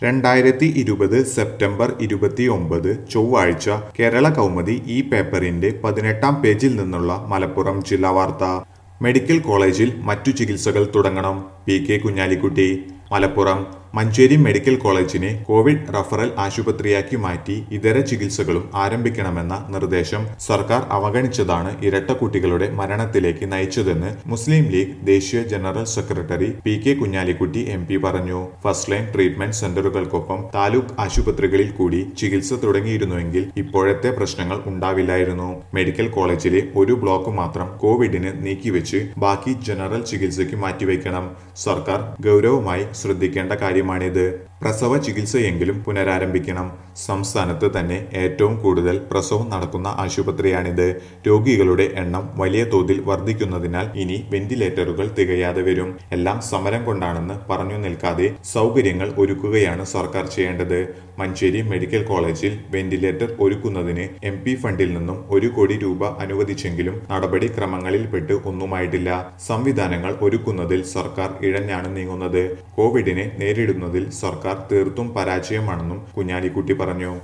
രണ്ടായിരത്തി ഇരുപത് സെപ്റ്റംബർ ഇരുപത്തിയൊമ്പത് ചൊവ്വാഴ്ച കേരള കൗമുദി ഈ പേപ്പറിന്റെ പതിനെട്ടാം പേജിൽ നിന്നുള്ള മലപ്പുറം ജില്ലാ വാർത്ത മെഡിക്കൽ കോളേജിൽ മറ്റു ചികിത്സകൾ തുടങ്ങണം P K Kunhalikutty Malappuram Manjeri medical കോളേജിനെ കോവിഡ് റഫറൽ ആശുപത്രിയാക്കി മാറ്റി ഇതര ചികിത്സകളും ആരംഭിക്കണമെന്ന നിർദ്ദേശം സർക്കാർ അവഗണിച്ചതാണ് ഇരട്ട കുട്ടികളുടെ മരണത്തിലേക്ക് നയിച്ചതെന്ന് മുസ്ലിം ലീഗ് ദേശീയ general secretary P K Kunhalikutty M P പറഞ്ഞു ഫസ്റ്റ് ലൈൻ ട്രീറ്റ്മെന്റ് സെന്ററുകൾക്കൊപ്പം താലൂക്ക് ആശുപത്രികളിൽ കൂടി ചികിത്സ തുടങ്ങിയിരുന്നുവെങ്കിൽ ഇപ്പോഴത്തെ പ്രശ്നങ്ങൾ ഉണ്ടാവില്ലായിരുന്നു മെഡിക്കൽ കോളേജിലെ ഒരു ബ്ലോക്ക് മാത്രം കോവിഡിന് നീക്കിവെച്ച് ബാക്കി ജനറൽ ചികിത്സയ്ക്ക് മാറ്റിവെക്കണം സർക്കാർ ഗൗരവമായി ശ്രദ്ധിക്കേണ്ട കാര്യമാണിത് പ്രസവ ചികിത്സയെങ്കിലും പുനരാരംഭിക്കണം സംസ്ഥാനത്ത് തന്നെ ഏറ്റവും കൂടുതൽ പ്രസവം നടക്കുന്ന ആശുപത്രിയാണിത് രോഗികളുടെ എണ്ണം വലിയ തോതിൽ വർദ്ധിക്കുന്നതിനാൽ ഇനി വെന്റിലേറ്ററുകൾ തികയാതെ വരും എല്ലാം സമരം കൊണ്ടാണെന്ന് പറഞ്ഞു നിൽക്കാതെ സൗകര്യങ്ങൾ ഒരുക്കുകയാണ് സർക്കാർ ചെയ്യേണ്ടത് മഞ്ചേരി മെഡിക്കൽ കോളേജിൽ വെന്റിലേറ്റർ ഒരുക്കുന്നതിന് എം പി ഫണ്ടിൽ നിന്നും ഒരു കോടി രൂപ അനുവദിച്ചെങ്കിലും നടപടിക്രമങ്ങളിൽപ്പെട്ട് ഒന്നുമായിട്ടില്ല സംവിധാനങ്ങൾ ഒരുക്കുന്നതിൽ സർക്കാർ ഇഴഞ്ഞാണ് നീങ്ങുന്നത് കോവിഡിനെ നേരിടുന്നതിൽ സർക്കാർ തീർത്തും പരാജയമാണെന്നും കുഞ്ഞാലിക്കുട്ടി പറഞ്ഞു